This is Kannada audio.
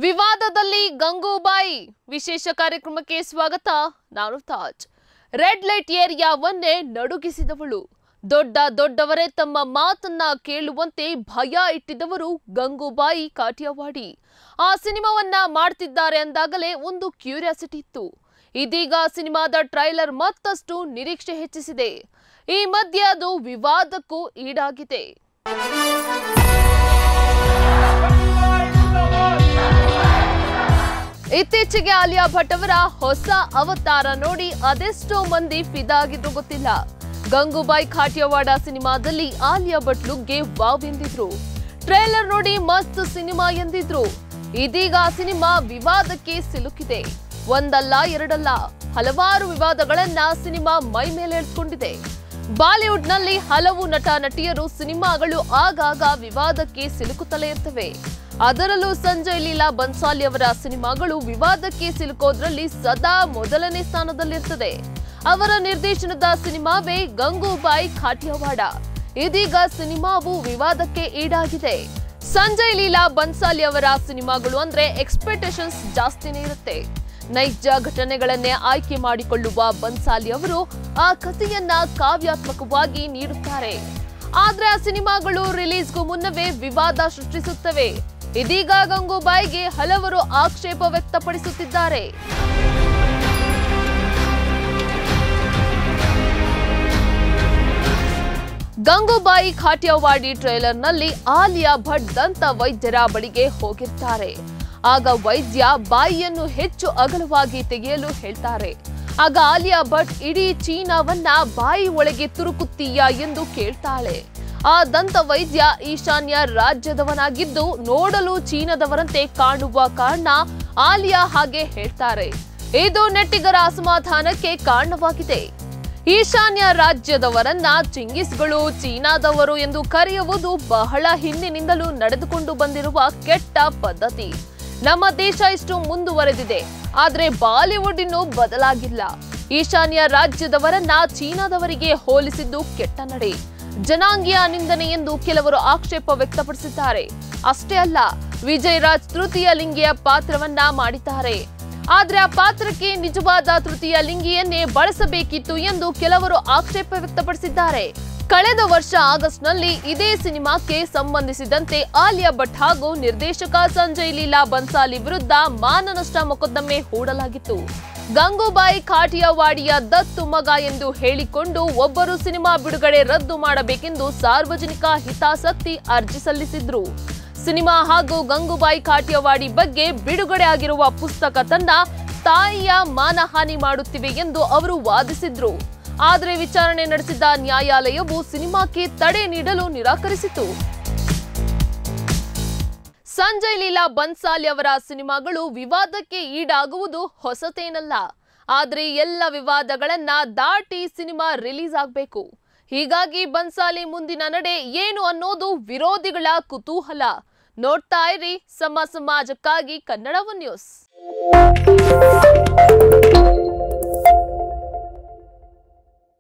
ವಿವಾದದಲ್ಲಿ ಗಂಗೂಬಾಯಿ ವಿಶೇಷ ಕಾರ್ಯಕ್ರಮಕ್ಕೆ ಸ್ವಾಗತ ನಾನು ತಾಜ್ ರೆಡ್ ಲೈಟ್ ಏರಿಯಾವನ್ನೇ ನಡುಗಿಸಿದವಳು ದೊಡ್ಡ ದೊಡ್ಡವರೇ ತಮ್ಮ ಮಾತನ್ನ ಕೇಳುವಂತೆ ಭಯ ಇಟ್ಟಿದ್ದವರು ಗಂಗೂಬಾಯಿ ಕಾಟಿಯವಾಡಿ ಆ ಸಿನಿಮಾವನ್ನ ಮಾಡ್ತಿದ್ದಾರೆ ಅಂದಾಗಲೇ ಒಂದು ಕ್ಯೂರಿಯಾಸಿಟಿ ಇತ್ತು ಇದೀಗ ಸಿನಿಮಾದ ಟ್ರೈಲರ್ ಮತ್ತಷ್ಟು ನಿರೀಕ್ಷೆ ಹೆಚ್ಚಿಸಿದೆ ಈ ಮಧ್ಯೆ ಅದು ವಿವಾದಕ್ಕೂ ಈಡಾಗಿದೆ ಇತ್ತೀಚೆಗೆ ಆಲಿಯಾ ಭಟ್ ಅವರ ಹೊಸ ಅವತಾರ ನೋಡಿ ಅದೆಷ್ಟೋ ಮಂದಿ ಫಿದಾಗಿದ್ರು ಗೊತ್ತಿಲ್ಲ ಗಂಗೂಬಾಯಿ ಖಾಟಿಯವಾಡ ಸಿನಿಮಾದಲ್ಲಿ ಆಲಿಯಾ ಭಟ್ ಲುಕ್ಗೆ ವಾವ್ ಎಂದಿದ್ರು ಟ್ರೇಲರ್ ನೋಡಿ ಮಸ್ತ್ ಸಿನಿಮಾ ಎಂದಿದ್ರು ಇದೀಗ ಆ ಸಿನಿಮಾ ವಿವಾದಕ್ಕೆ ಸಿಲುಕಿದೆ ಒಂದಲ್ಲ ಎರಡಲ್ಲ ಹಲವಾರು ವಿವಾದಗಳನ್ನ ಸಿನಿಮಾ ಮೈ ಮೇಲೆ ಎಳ್ಕೊಂಡಿದೆ ಬಾಲಿವುಡ್ನಲ್ಲಿ ಹಲವು ನಟ ನಟಿಯರು ಸಿನಿಮಾಗಳು ಆಗಾಗ ವಿವಾದಕ್ಕೆ ಸಿಲುಕುತ್ತಲೇ ಇರ್ತವೆ ಅದರಲ್ಲೂ ಸಂಜಯ್ ಲೀಲಾ ಬನ್ಸಾಲಿ ಅವರ ಸಿನಿಮಾಗಳು ವಿವಾದಕ್ಕೆ ಸಿಲುಕೋದ್ರಲ್ಲಿ ಸದಾ ಮೊದಲನೇ ಸ್ಥಾನದಲ್ಲಿರ್ತದೆ ಅವರ ನಿರ್ದೇಶನದ ಸಿನಿಮಾವೇ ಗಂಗೂಬಾಯಿ ಖಾಟಿಯವಾಡ ಇದೀಗ ಸಿನಿಮಾವು ವಿವಾದಕ್ಕೆ ಈಡಾಗಿದೆ ಸಂಜಯ್ ಲೀಲಾ ಬನ್ಸಾಲಿ ಅವರ ಸಿನಿಮಾಗಳು ಅಂದ್ರೆ ಎಕ್ಸ್ಪೆಕ್ಟೇಷನ್ಸ್ ಜಾಸ್ತಿನೇ ಇರುತ್ತೆ ನೈಜ ಘಟನೆಗಳನ್ನೇ ಆಯ್ಕೆ ಮಾಡಿಕೊಳ್ಳುವ ಬನ್ಸಾಲಿ ಅವರು ಆ ಕಥೆಯನ್ನ ಕಾವ್ಯಾತ್ಮಕವಾಗಿ ನೀಡುತ್ತಾರೆ ಆದ್ರೆ ಆ ಸಿನಿಮಾಗಳು ರಿಲೀಸ್ಗೂ ಮುನ್ನವೇ ವಿವಾದ ಸೃಷ್ಟಿಸುತ್ತವೆ ಇದೀಗ ಗಂಗೂಬಾಯಿಗೆ ಹಲವರು ಆಕ್ಷೇಪ ವ್ಯಕ್ತಪಡಿಸುತ್ತಿದ್ದಾರೆ ಗಂಗೂಬಾಯಿ ಖಾಟಿಯವಾಡಿ ಟ್ರೇಲರ್ನಲ್ಲಿ ಆಲಿಯಾ ಭಟ್ ದಂತ ವೈದ್ಯರ ಬಳಿಗೆ ಹೋಗಿರ್ತಾರೆ ಆಗ ವೈದ್ಯ ಬಾಯಿಯನ್ನು ಹೆಚ್ಚು ಅಗಲವಾಗಿ ತೆಗೆಯಲು ಹೇಳ್ತಾರೆ ಆಗ ಆಲಿಯಾ ಭಟ್ ಇಡೀ ಚೀನಾವನ್ನ ಬಾಯಿ ಒಳಗೆ ತುರುಕುತ್ತೀಯಾ ಎಂದು ಕೇಳ್ತಾಳೆ ಆ ದಂತ ವೈದ್ಯ ಈಶಾನ್ಯ ರಾಜ್ಯದವನಾಗಿದ್ದು ನೋಡಲು ಚೀನಾದವರಂತೆ ಕಾಣುವ ಕಾರಣ ಆಲಿಯಾ ಹಾಗೆ ಹೇಳ್ತಾರೆ ಇದು ನೆಟ್ಟಿಗರ ಅಸಮಾಧಾನಕ್ಕೆ ಕಾರಣವಾಗಿದೆ ಈಶಾನ್ಯ ರಾಜ್ಯದವರನ್ನ ಚಿಂಗಿಸ್ಗಳು ಚೀನಾದವರು ಎಂದು ಕರೆಯುವುದು ಬಹಳ ಹಿಂದಿನಿಂದಲೂ ನಡೆದುಕೊಂಡು ಬಂದಿರುವ ಕೆಟ್ಟ ಪದ್ಧತಿ ನಮ್ಮ ದೇಶ ಇಷ್ಟು ಮುಂದುವರೆದಿದೆ ಆದ್ರೆ ಬಾಲಿವುಡ್ ಇನ್ನೂ ಬದಲಾಗಿಲ್ಲ ಈಶಾನ್ಯ ರಾಜ್ಯದವರನ್ನ ಚೀನಾದವರಿಗೆ ಹೋಲಿಸಿದ್ದು ಕೆಟ್ಟ ನಡೆ ಜನಾಂಗೀಯ ನಿಂದನೆ ಎಂದು ಕೆಲವರು ಆಕ್ಷೇಪ ವ್ಯಕ್ತಪಡಿಸಿದ್ದಾರೆ ಅಷ್ಟೇ ಅಲ್ಲ ವಿಜಯ್ ರಾಜ್ ತೃತೀಯ ಲಿಂಗಿಯ ಪಾತ್ರವನ್ನ ಮಾಡಿದ್ದಾರೆ ಆದ್ರೆ ಆ ಪಾತ್ರಕ್ಕೆ ನಿಜವಾದ ತೃತೀಯ ಲಿಂಗಿಯನ್ನೇ ಬಳಸಬೇಕಿತ್ತು ಎಂದು ಕೆಲವರು ಆಕ್ಷೇಪ ವ್ಯಕ್ತಪಡಿಸಿದ್ದಾರೆ ಕಳೆದ ವರ್ಷ ಆಗಸ್ಟ್ನಲ್ಲಿ ಇದೇ ಸಿನಿಮಾಕ್ಕೆ ಸಂಬಂಧಿಸಿದಂತೆ ಆಲಿಯಾ ಭಟ್ ಹಾಗೂ ನಿರ್ದೇಶಕ ಸಂಜಯ್ ಲೀಲಾ ಬನ್ಸಾಲಿ ವಿರುದ್ಧ ಮಾನನಷ್ಟ ಮೊಕದ್ದಮೆ ಹೂಡಲಾಗಿತ್ತು ಗಂಗೂಬಾಯಿ ಖಾಟಿಯಾವಾಡಿಯ ದತ್ತು ಮಗ ಎಂದು ಹೇಳಿಕೊಂಡು ಒಬ್ಬರು ಸಿನಿಮಾ ಬಿಡುಗಡೆ ರದ್ದು ಮಾಡಬೇಕೆಂದು ಸಾರ್ವಜನಿಕ ಹಿತಾಸಕ್ತಿ ಅರ್ಜಿ ಸಲ್ಲಿಸಿದ್ರು ಸಿನಿಮಾ ಹಾಗೂ ಗಂಗೂಬಾಯಿ ಕಾಟಿಯವಾಡಿ ಬಗ್ಗೆ ಬಿಡುಗಡೆ ಆಗಿರುವ ಪುಸ್ತಕ ತನ್ನ ತಾಯಿಯ ಮಾನಹಾನಿ ಮಾಡುತ್ತಿವೆ ಎಂದು ಅವರು ವಾದಿಸಿದ್ರು ಆದರೆ ವಿಚಾರಣೆ ನಡೆಸಿದ ನ್ಯಾಯಾಲಯವು ಸಿನಿಮಾಕ್ಕೆ ತಡೆ ನೀಡಲು ನಿರಾಕರಿಸಿತು ಸಂಜಯ್ ಲೀಲಾ ಬನ್ಸಾಲಿ ಅವರ ಸಿನಿಮಾಗಳು ವಿವಾದಕ್ಕೆ ಈಡಾಗುವುದು ಹೊಸತೇನಲ್ಲ ಆದ್ರೆ ಎಲ್ಲ ವಿವಾದಗಳನ್ನ ದಾಟಿ ಸಿನಿಮಾ ರಿಲೀಸ್ ಆಗಬೇಕು ಹೀಗಾಗಿ ಬನ್ಸಾಲಿ ಮುಂದಿನ ನಡೆ ಏನು ಅನ್ನೋದು ವಿರೋಧಿಗಳ ಕುತೂಹಲ ನೋಡ್ತಾ ಇರಿ ಸಮ ಸಮಾಜಕ್ಕಾಗಿ ಕನ್ನಡವ ನ್ಯೂಸ್